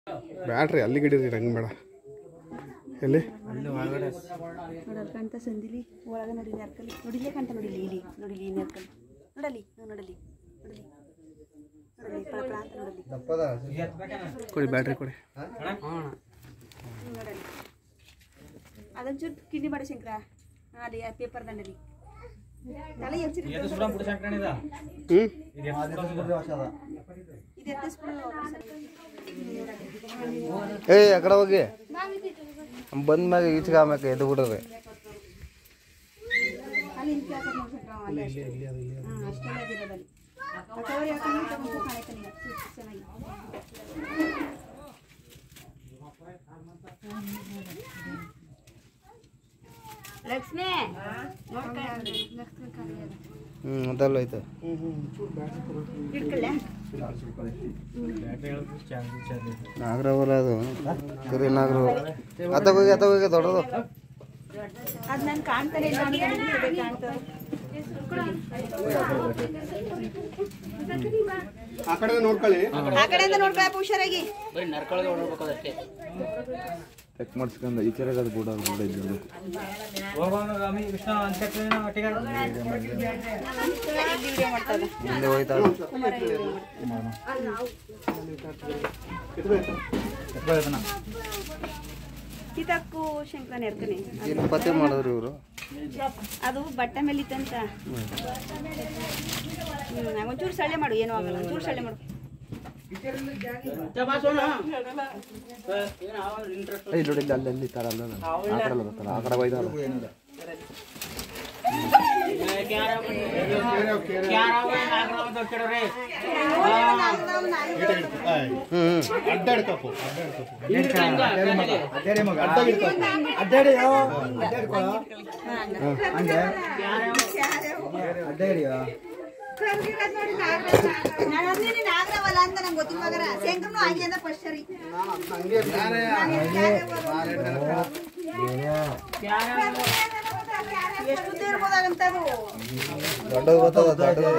ಬ್ಯಾಡ್ರಿ ಅಲ್ಲಿ ಗಿಡಿರಿ ಹಂಗೆ ಬೇಡ ಎಲ್ಲಿ ನೋಡಲ್ಕಂತ ಸಂದಿಲಿ ಒಳಗೆ ನೋಡಿ ನೆರ್ಕಲಿ ನೋಡಿಲೇ ಕಂತ ನೋಡಿಲಿ ಇಲ್ಲಿ ನೋಡಿಲಿ ಈ ನೆರ್ಕಲಿ ನೋಡಲಿ ಹ್ಞೂ ನೋಡಲಿ ನೋಡಲಿ ನೋಡಲಿ ಪಳ ಪಳ ಅಂತ ನೋಡಲಿ ಕೊಡಿ ಬ್ಯಾಟ್ರಿ ಕೊಡಿ ಹ್ಞೂ ನೋಡಲಿ ಅದೊಂಚೂರು ಕಿಡ್ನಿ ಮಾಡಿ ಶಂಕರ ಹಾಂ ಅಲ್ಲಿ ಪೇಪರ್ ದಂಡಲಿ ತಲೆ ಎಚ್ಚಿರಿ ಹ್ಞೂ ಇದು ಎತ್ತಿಸ್ಬಿಡು ಏಯ್ ಆ ಕಡೆ ಹೋಗಿ ಬಂದ ಮ್ಯಾಗ ಈಚೆಗೆ ಆಮ್ಯಾಗ ಎದ್ದು ಬಿಡ್ರಿ ಅಲ್ಲಿ ಇಲ್ಲಿ ಹಾಕೋದು ನೋಡಿ ಶಂಕರ ಅಲ್ಲಿ ಅಷ್ಟೇ ಹಾಂ ಅಷ್ಟೆಲ್ಲ ಅದಿರೋದಲ್ಲಿ ಕವರ್ ಯಾಕಂದ್ರೆ ತಗೊಂಡು ಕಾಣೈತಾನೆ ಚೆನ್ನಾಗಿ ಲಕ್ಷ್ಮಿ ನೋಡ್ಕೊಂಡು ಲಕ್ಷ್ಮಿ ಖಾಲಿ ಅದ ಹ್ಞೂ ಅದಲ್ಲ ಐತೆ ಇಟ್ಕೊಳ್ಳೆ ನಾಗರವರ ಅದು ಕರಿ ನಾಗರವ ಅತ್ತಾಗ ಹೋಗಿ ಅತ್ತಾಗ ಹೋಗಿ ದೊಡ್ಡದು ಅದು ನಾನು ಕಾಣ್ತಾನೆ ಇಲ್ಲ ಅನ್ಕೊಂಡಿದ್ದೀನಿ, ಅದೇ ಕಾಣ್ತದೆ ಆ ಕಡೆ ನೋಡ್ಕೊಳ್ಳಿ ಆ ಕಡೆಯಿಂದ ನೋಡ್ಕೊಳಪ್ಪ ಹುಷಾರಾಗಿ ಚೆಕ್ ಮಾಡಿಸ್ಕೊಂಡು ಈ ಕಡೆಗೆ ಅದು ಬಿಡೋದು ಬಿಡ ಇದ್ದು ವಿಡಿಯೋ ಮಾಡ್ತದ ಮುಂದೆ ಹೋಯ್ತಾ ಕಿತಾಕು ಶಂಕರನ ಎರ್ಕನೆ ಏನು ಪತ್ತೆ ಮಾಡಿದ್ರು ಇವರು ಅದು ಬಟ್ಟೆ ಮೇಲೆ ಇತ್ತಂತ ಹ್ಮ್ ಒಂಚೂರು ಸಳ್ಳೆ ಮಾಡು ಏನೂ ಆಗಲ್ಲ ಒಂಚೂರು ಸಳ್ಳೆ ಮಾಡು ಇಲ್ಲಿ ನೋಡಿ ಅಲ್ಲಿ ಅಲ್ಲಿ ತರ ಅಲ್ಲ ಆ ಕಡೆ ಅಲ್ಲ ಬರ್ತಾರ ಆ ಕಡೆ ಹೋಯ್ತಾರ ಹ್ಞೂ ಅಡ್ಡಾಡ್ಕಪ್ಪು ನಾನು ಅದ್ನೇ ನೀನ್ ಆಗ್ರವಲ್ಲ ಅಂತ ನಂಗೆ ಗೊತ್ತಿಲ್ಲ ಮಗರ ಶಂಕರನು ಆಗಿ ಅಂತ ಫಸ್ಟ್ ಸರಿ ಎಷ್ಟು ಇರ್ಬೋದಾಗಂತ ಅದು ದೊಡ್ಡದು ಬರ್ತದ ದೊಡ್ಡದು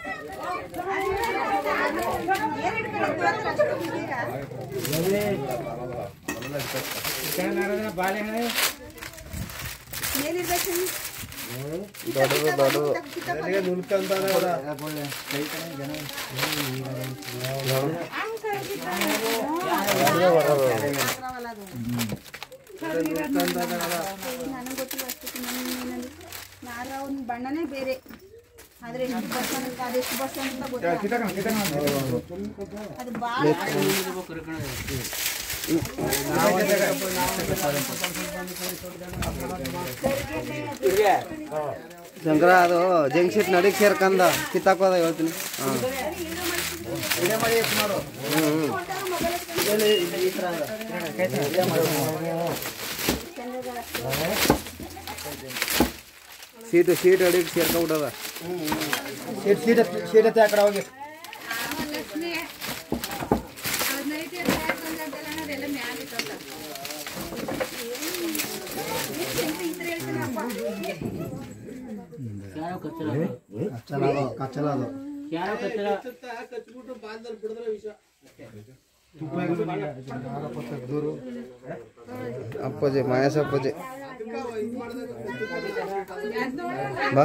ಏನ್ ಇಟ್ಕೊಂಡಿದ್ದು ಅಂದ್ರೆ ಅಷ್ಟು ಇದೀಗ. ಏನಿರ್ಬೇಕು ದೊಡ್ಡದು ದೊಡ್ಡದು ಆಗ್ರವಲ್ಲ ಅದು ನನಗೆ ಗೊತ್ತಿಲ್ಲ ಅಷ್ಟಕ್ಕೆ ನನ್ನ ನಾರ ಅವ್ನ ಬಣ್ಣನೇ ಬೇರೆ ಆದ್ರೆ ಎಷ್ಟು ಬಸ್ ಅಂತ ಅದೆಷ್ಟು ಬಸ್ ಅಂತ ಗೊತ್ತಿಲ್ಲ ಅದು ಭಾಳ ಶಂಕರ ಅದು ಜಂಗ್ ಶೀಟ್ ನಡಿಗೆ ಸೇರ್ಕಂದ ಕಿತ್ತಾಕೋದ ಹೇಳ್ತೀನಿ ಹಾಂ ಸೀಟು ಸೀಟ್ ಅಡಿಗೆ ಸೇರ್ಕೊಂಬಿಟ್ಟದ ಅಪ್ಪಾಜಿ ಮಹೇಶ್ ಅಪ್ಪಾಜಿ ಬಾ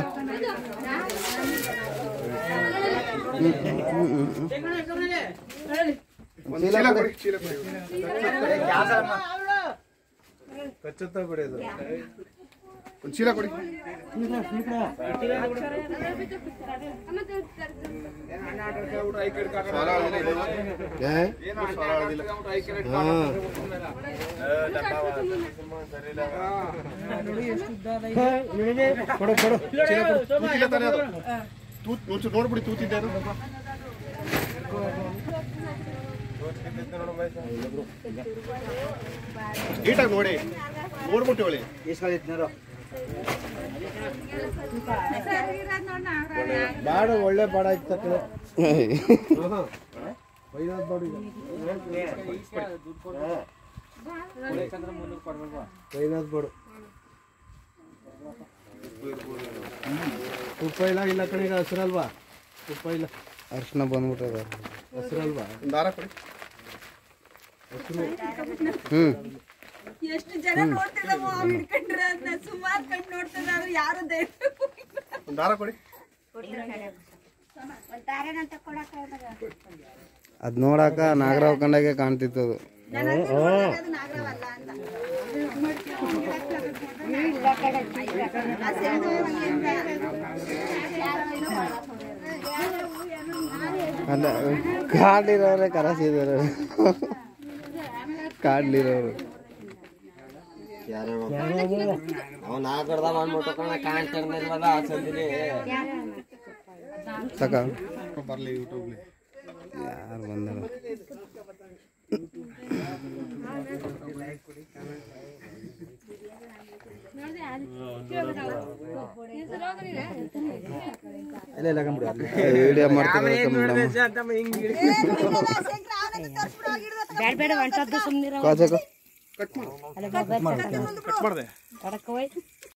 ಚೀಲ ಕೊಡಿ ಚೀಲ ಕೊಡಿ ಒಂದು ಚೀಲ ಕೊಡಿ ಸಾಲ ಆಗೋದಿಲ್ಲ ಇದು. ಏನು ಸಾಲ ಆಗೋದಿಲ್ಲ. ಕೊಡು ಕೊಡು ಚೀಲ ಕೊಡು ತೂತಿಲ್ಲ ತಾನೇ ಅದು ತೂತ್ ಒಂಚೂರು ನೋಡ್ಬಿಡಿ ತೂತಿದ್ದೆ ಅದು ನೀಟಾಗಿ ನೋಡಿ ನೋಡ್ಬಿಟ್ಟು ಹೇಳಿ ಬಾಡ ಒಳ್ಳೆ ಬಾಡ ಇತ್ತು ಐನೂರು ಬೋಡು ತುಪ್ಪ ಇಲ್ಲ ಇಲ್ಲ ಕಡೆ ಈಗ ಹಸಿರಲ್ವಾ ತುಪ್ಪ ಇಲ್ಲ ಅರ್ಶಿನ ಬಂದ್ಬಿಟ್ಟದ ಹಸಿರಲ್ವಾ ಒಂದು ದಾರ ಕೊಡಿ ಹ್ಞೂ ಎಷ್ಟು ಜನ ನೋಡ್ತಿದ್ದಮ್ಮ ಹಿಡ್ಕೊಂಡ್ರೆ ಅಂತ ಸುಮಾರು ಕಣ್ಣು ನೋಡ್ತಿದ್ದ ಆದ್ರೆ ಯಾರು ಧೈರ್ಯ ಒಂದು ದಾರ ಕೊಡಿ ಅದು ನೋಡಾಕ ನಾಗರಾವ್ ಕಂಡಾಗೆ ಕಾಣ್ತಿತ್ತು ಅದು ನಾನು ಅದಕ್ಕೆ ನೋಡ್ದಾಗ ಅದು ನಾಗರವಲ್ಲ ಅಂತ ಆ ಸೇಡು ಹಂಗೆ ಅಲ್ಲ ಕಾಡ್ಲಿರೋರೆ ಕರಸಿದ್ರು ಕಾಡ್ಲಿರೋರು ಅವ್ನು ಆಗ್ಬಾರ್ದ ಮಾಡ್ಬಿಟ್ಟು ಕಣ ಕಾಣ್ತಿರ್ಲಿಲ್ವಲ್ಲ ಆ ಸಂದಿಲಿ ಸಾಕ ಬರಲಿ ಯೂಟ್ಯೂಬ್ಲಿ ಯಾರು ಬಂದರು ವಿಡಿಯೋ ಮಾಡ್ತಾರೆ ಬೇಡ ಬೇಡ ಒಂಟದ್ದು ಸುಮ್ಮನಿರೋ ಕಾಚಕ ಕಟ್ ಮಾಡಿದೆ ಕಡಕ ಹೋಯ್